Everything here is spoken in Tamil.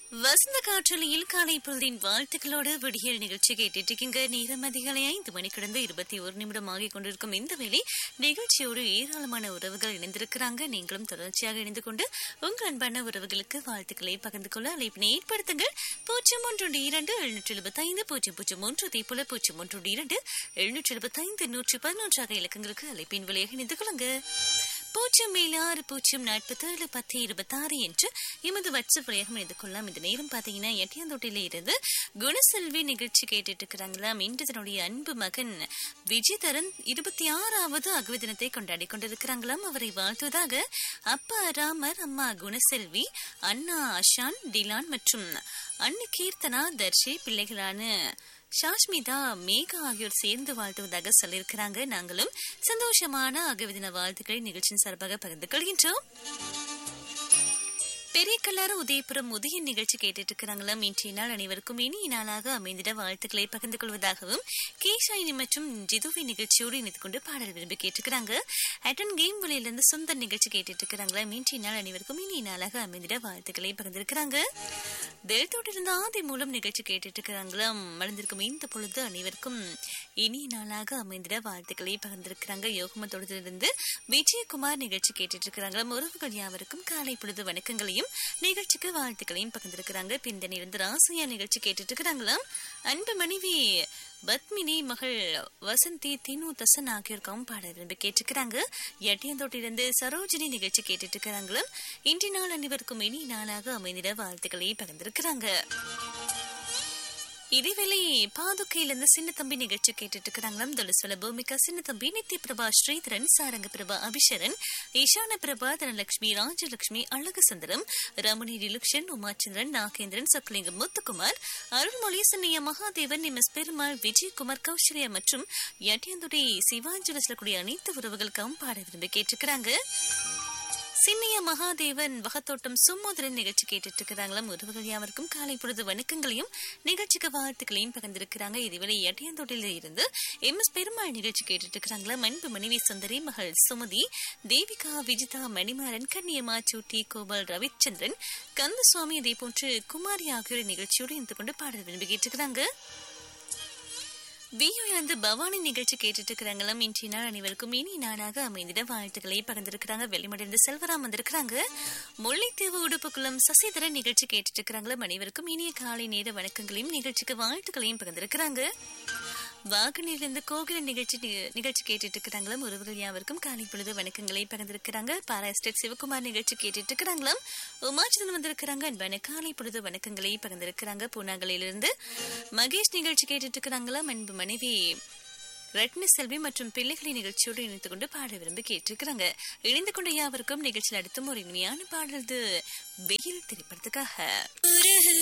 வசந்த காற்றலையில் காலை பொழுதின் வாழ்த்துக்களோடு விடியல் நிகழ்ச்சி கேட்டுட்டு இருக்கீங்க நேரம் அதிகாலை ஐந்து மணி கடந்து இருபத்தி ஒரு நிமிடம் ஆகிக் கொண்டிருக்கும் இந்த வேளை நிகழ்ச்சியோடு ஏராளமான உறவுகள் இணைந்திருக்கிறாங்க நீங்களும் தொடர்ச்சியாக இணைந்து கொண்டு உங்கள் அன்பான உறவுகளுக்கு வாழ்த்துக்களை பகிர்ந்து கொள்ள அழைப்பினை ஏற்படுத்துங்கள் பூஜ்ஜியம் ஒன்று இரண்டு எழுநூற்றி எழுபத்தி ஐந்து பூஜ்ஜியம் பூஜ்ஜியம் ஒன்று அதே போல பூஜ்ஜியம் ஒன்று இரண்டு எழுநூற்றி எழுபத்தி ஐந்து நூற்றி பதினொன்றாக இலக்கங்களுக்கு அழைப்பின் வழியாக இணைந்து கொள்ளுங்க பூஜ்ஜியம் ஏழு ஆறு பூஜ்ஜியம் நாற்பத்தி ஏழு பத்து இருபத்தாறு என்று எமது வாட்ஸ்அப் வழியாக இணைந்து கொள்ளலாம் இந்த நேரம் பாத்தீங்கன்னா எட்டியாந்தோட்டில இருந்து குணசெல்வி நிகழ்ச்சி கேட்டுட்டு இருக்கிறாங்களாம் இன்று தன்னுடைய அன்பு மகன் விஜயதரன் இருபத்தி ஆறாவது அகவை தினத்தை கொண்டாடி கொண்டிருக்கிறாங்களாம் அவரை வாழ்த்துவதாக அப்பா ராமர் அம்மா குணசெல்வி அண்ணா அஷான் டிலான் மற்றும் அண்ணு கீர்த்தனா தர்ஷி பிள்ளைகளான ஷாஷ்மிதா மேகா ஆகியோர் சேர்ந்து வாழ்த்துவதாக சொல்லியிருக்கிறாங்க நாங்களும் சந்தோஷமான அகவிதின வாழ்த்துக்களை நிகழ்ச்சியின் சார்பாக பகிர்ந்து கொள்கின்றோம் பெரிய கல்லாறு உதயபுரம் உதய நிகழ்ச்சி கேட்டுட்டு இருக்கிறாங்களாம் இன்றைய நாள் அனைவருக்கும் இனிய நாளாக அமைந்திட வாழ்த்துக்களை பகிர்ந்து கொள்வதாகவும் கேஷாயினி மற்றும் ஜிதுவி நிகழ்ச்சியோடு இணைந்து கொண்டு பாடல் விரும்பி கேட்டுக்கிறாங்க அட்டன் கேம் வழியிலிருந்து சொந்த நிகழ்ச்சி கேட்டுட்டு இருக்கிறாங்களாம் இன்றைய நாள் அனைவருக்கும் இனிய நாளாக அமைந்திட வாழ்த்துக்களை பகிர்ந்திருக்கிறாங்க தேவத்தோடு ஆதி மூலம் நிகழ்ச்சி கேட்டுட்டு இருக்கிறாங்களாம் மலர்ந்திருக்கும் இந்த பொழுது அனைவருக்கும் இனிய நாளாக அமைந்திட வாழ்த்துக்களை பகிர்ந்திருக்கிறாங்க யோகமத்தோடு விஜயகுமார் நிகழ்ச்சி கேட்டுட்டு இருக்கிறாங்களாம் உறவுகள் யாவருக்கும் காலை பொழுது வணக்கங்களையும் நிகழ்ச்சிக்கு வாழ்த்துக்களையும் பகிர்ந்திருக்கிறாங்க பிந்தன் இருந்து ராசியா நிகழ்ச்சி கேட்டுட்டு இருக்கிறாங்களாம் அன்பு மனைவி பத்மினி மகள் வசந்தி தினு தசன் ஆகியோருக்கும் பாட விரும்பி கேட்டுக்கிறாங்க எட்டியந்தோட்டிலிருந்து சரோஜினி நிகழ்ச்சி கேட்டுட்டு இருக்கிறாங்களும் இன்றைய நாள் அனைவருக்கும் இனி நாளாக அமைந்திட வாழ்த்துக்களை பகிர்ந்திருக்கிறாங்க இதேவேளை பாதுகையிலிருந்து சின்ன தம்பி நிகழ்ச்சி கேட்டுட்டு இருக்கிறாங்களாம் துளசுவல பூமிகா சின்ன தம்பி நித்ய பிரபா ஸ்ரீதரன் சாரங்க பிரபா அபிஷரன் ஈசான பிரபா தனலட்சுமி ராஜலட்சுமி அழகு சுந்தரம் ரமணி ரிலுக்ஷன் உமாச்சந்திரன் நாகேந்திரன் சொக்கலிங்கம் முத்துக்குமார் அருள்மொழி சின்னைய மகாதேவன் எம் எஸ் பெருமாள் விஜயகுமார் கௌசல்யா மற்றும் எட்டியந்துறை சிவாஞ்சல சொல்லக்கூடிய அனைத்து உறவுகளுக்கும் பாட விரும்பி கேட்டிருக்கிறாங்க சின்னிய மகாதேவன் வகத்தோட்டம் சும்மோதரன் நிகழ்ச்சி கேட்டுட்டு இருக்கிறாங்களாம் உறவுகள் யாவருக்கும் காலை பொழுது வணக்கங்களையும் நிகழ்ச்சிக்கு வாழ்த்துக்களையும் பகிர்ந்திருக்கிறாங்க இதுவரை எட்டியந்தோட்டில இருந்து எம் எஸ் பெருமாள் நிகழ்ச்சி கேட்டுட்டு இருக்கிறாங்களா அன்பு மனைவி சுந்தரி மகள் சுமதி தேவிகா விஜிதா மணிமாறன் கன்னியம்மா சூட்டி கோபால் ரவிச்சந்திரன் கந்தசுவாமி அதே போன்று குமாரி ஆகியோர் நிகழ்ச்சியோடு இருந்து கொண்டு பாடல் விரும்பி கேட்டிருக்கிறாங்க வியோ இருந்து பவானி நிகழ்ச்சி கேட்டுட்டு இருக்கிறாங்களாம் இன்றைய நாள் அனைவருக்கும் இனி நாளாக அமைந்திட வாழ்த்துக்களை பகிர்ந்திருக்கிறாங்க வெளிமடைந்து செல்வராம் வந்திருக்கிறாங்க முல்லைத்தீவு உடுப்புக்குளம் சசிதரன் நிகழ்ச்சி கேட்டுட்டு இருக்கிறாங்களாம் அனைவருக்கும் இனிய காலை நேர வணக்கங்களையும் நிகழ்ச்சிக்கு வாழ்த்துக்களையும் பகிர்ந்திருக்கிறாங்க வாகனிலிருந்து கோகில நிகழ்ச்சி நிகழ்ச்சி கேட்டுட்டு இருக்கிறாங்களாம் உறவுகள் யாவருக்கும் காலை பொழுது வணக்கங்களை பகிர்ந்திருக்கிறாங்க பாரா எஸ்டேட் சிவகுமார் நிகழ்ச்சி கேட்டுட்டு இருக்கிறாங்களாம் உமாச்சிதன் வந்திருக்கிறாங்க அன்பான காலை பொழுது வணக்கங்களை பகிர்ந்திருக்கிறாங்க பூனாகலிலிருந்து மகேஷ் நிகழ்ச்சி கேட்டுட்டு இருக்கிறாங்களாம் அன்பு மனைவி ரத்ன செல்வி மற்றும் பிள்ளைகளை நிகழ்ச்சியோடு இணைத்துக் கொண்டு பாட விரும்பி கேட்டிருக்கிறாங்க இணைந்து கொண்ட யாவருக்கும் நிகழ்ச்சியில் அடுத்தும் ஒரு இனிமையான பாடல் வெயில் திரைப்படத்துக்காக